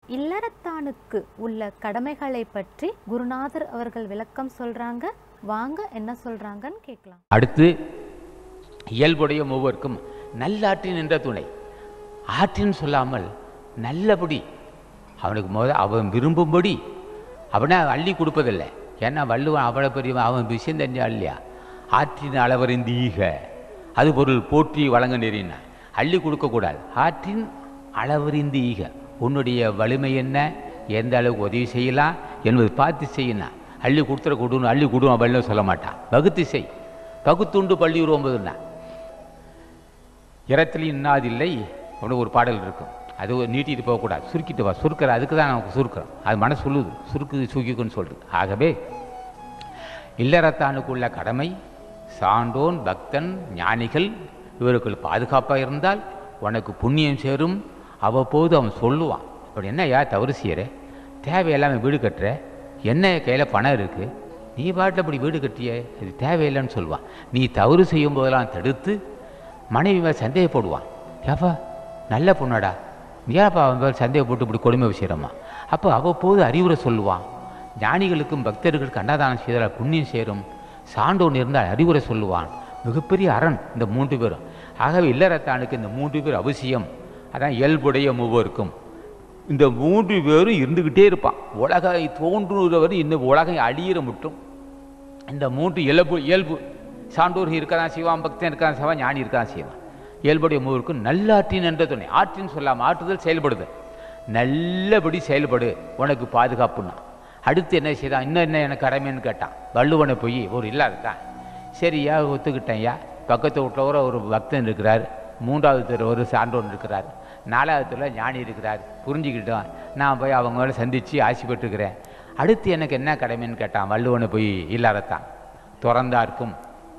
இல்லறத்தானுக்கு உள்ள கடமைகளை பற்றி குருநாதர் அவர்கள் விளக்கம் சொல்றாங்க வாங்க என்ன சொல்றாங்கன்னு கேட்கலாம் அடுத்து இயல்புடைய மூவருக்கும் நல்லாற்றின் என்ற துணை ஆற்றின்னு சொல்லாமல் நல்லபடி அவனுக்கு முத அவன் விரும்பும்படி அவனை அள்ளி கொடுப்பதில்லை ஏன்னா வள்ளுவன் அவ்வளோ பெரிய அவன் விஷயம் தெரிஞ்சா இல்லையா ஆற்றின் அளவறிந்து ஈக அது பொருள் போற்றி வழங்க நெறின அள்ளி கொடுக்கக்கூடாது ஆற்றின் அளவறிந்து ஈக உன்னுடைய வலிமை என்ன எந்த அளவுக்கு உதவி செய்யலாம் என்பது பார்த்து செய்யணும் அள்ளி கொடுத்துட கொடுன்னு அள்ளி கொடு அவன் சொல்ல மாட்டான் வகுத்து செய் பகுத்துண்டு பள்ளி ஒன்பதுன்னா இரத்தில் இன்னாதில்லை அப்படின்னு ஒரு பாடல் இருக்கும் அது ஒரு நீட்டிட்டு போகக்கூடாது சுருக்கிட்டு வா சுருக்கிற அதுக்கு தான் நமக்கு சுருக்கிறோம் அது மனசு சொல்லுது சுருக்கு சுருக்கிக்குன்னு சொல்லுது ஆகவே இல்லறத்தானுக்குள்ள கடமை சான்றோன் பக்தன் ஞானிகள் இவர்கள் பாதுகாப்பாக இருந்தால் உனக்கு புண்ணியம் சேரும் அவ்வப்போது அவன் சொல்லுவான் அப்படி என்னய்யா தவறு செய்கிற தேவையில்லாமல் வீடு கட்டுற என்ன கையில் பணம் இருக்குது நீ பாட்டில் அப்படி வீடு கட்டிய இது தேவையில்லைன்னு சொல்லுவான் நீ தவறு செய்யும் போதெல்லாம் தடுத்து மனைவி மேல் சந்தேகப்படுவான் ஏப்பா நல்ல பொண்ணாடா ஏன்ப்பா அவன் மேல் சந்தேகப்பட்டு இப்படி கொடுமை செய்கிறம்மா அப்போ அவ்வப்போது அறிவுரை சொல்லுவான் ஞானிகளுக்கும் பக்தர்களுக்கு அன்னதானம் செய்தால் புண்ணியம் சேரும் சான்றோன் இருந்தால் அறிவுரை சொல்லுவான் மிகப்பெரிய அரண் இந்த மூன்று பேரும் ஆகவே இல்லறத்தானுக்கு இந்த மூன்று பேர் அவசியம் அதான் இயல்புடைய மூவருக்கும் இந்த மூன்று பேரும் இருந்துக்கிட்டே இருப்பான் உலகை தோன்றுறவர் இந்த உலகை அழியிற மட்டும் இந்த மூன்று இயல்பு இயல்பு சான்றோர் இருக்கதான் செய்வான் பக்தன் இருக்கான் செய்வான் ஞானி இருக்கான் செய்வான் இயல்புடைய மூவருக்கும் நல்லாற்றின் என்ற துணை ஆற்றின்னு சொல்லாமல் ஆற்றுதல் செயல்படுது நல்லபடி செயல்படு உனக்கு பாதுகாப்புன்னா அடுத்து என்ன செய்தான் இன்னும் என்ன எனக்கு கடமைன்னு கேட்டான் வள்ளுவனை போய் ஒரு இல்லாததான் சரியா ஒத்துக்கிட்டேன்யா பக்கத்து வீட்டில் ஒரு ஒரு பக்தன் இருக்கிறார் மூன்றாவது தெரு ஒரு சான்றோன் இருக்கிறார் நாலாவது தெருவில் ஞானி இருக்கிறார் புரிஞ்சுக்கிட்டோம் நான் போய் அவங்க மேலே சந்தித்து ஆசைப்பட்டுருக்கிறேன் அடுத்து எனக்கு என்ன கடமைன்னு கேட்டான் வள்ளுவனை போய் இல்லாதத்தான் துறந்தார்க்கும்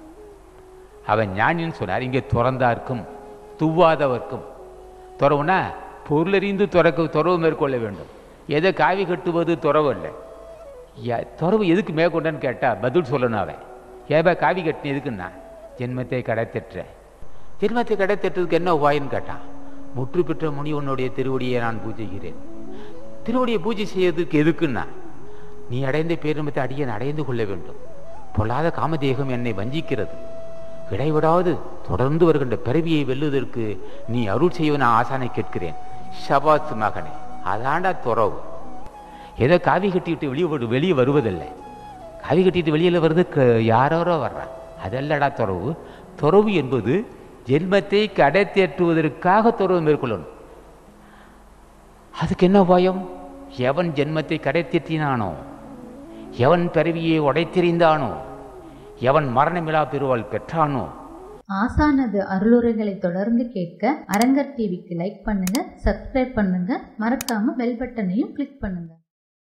அவன் ஞானின்னு சொன்னார் இங்கே துறந்தார்க்கும் துவாதவர்க்கும் துறவுனா பொருளறிந்து துறக்க துறவு மேற்கொள்ள வேண்டும் எதை காவி கட்டுவது துறவு இல்லை ய- துறவு எதுக்கு மேற்கொண்டன்னு கேட்டால் பதில் சொல்லணும் அவன் ஏபா காவி கட்டின எதுக்குன்னா ஜென்மத்தை கடைத்தெற்ற ஜென்மத்தை கடைத்தெற்றதுக்கு என்ன உபாயன்னு கேட்டான் முற்று பெற்ற முனி உன்னுடைய திருவடியை நான் பூஜைக்கிறேன் திருவடியை பூஜை செய்யறதுக்கு எதுக்குன்னா நீ அடைந்த பேருமத்தை அடியன் அடைந்து கொள்ள வேண்டும் பொல்லாத காமதேகம் என்னை வஞ்சிக்கிறது இடைவிடாது தொடர்ந்து வருகின்ற பிறவியை வெல்லுவதற்கு நீ அருள் செய்வ நான் ஆசானை கேட்கிறேன் ஷபாத் மகனே அதாண்டா துறவு ஏதோ காவி கட்டிட்டு வெளியே வரு- வெளியே வருவதில்லை காவி கட்டிட்டு வெளியில் வருது க- யாரோரோ வர்றான் அதல்லடா துறவு துறவு என்பது ஜென்மத்தை கடைத்தேற்றுவதற்காக துறவு மேற்கொள்ளணும் அதுக்கு என்ன உபாயம் எவன் ஜென்மத்தை கடைத்தேற்றினானோ எவன் பிறவியை உடைத்தெறிந்தானோ எவன் மரணமிலா பெருவாள் பெற்றானோ ஆசானது அருளுரைகளை தொடர்ந்து கேட்க அரங்கர் டிவிக்கு லைக் பண்ணுங்க சப்ஸ்கிரைப் பண்ணுங்க மறக்காம பெல் பட்டனையும் கிளிக் பண்ணுங்க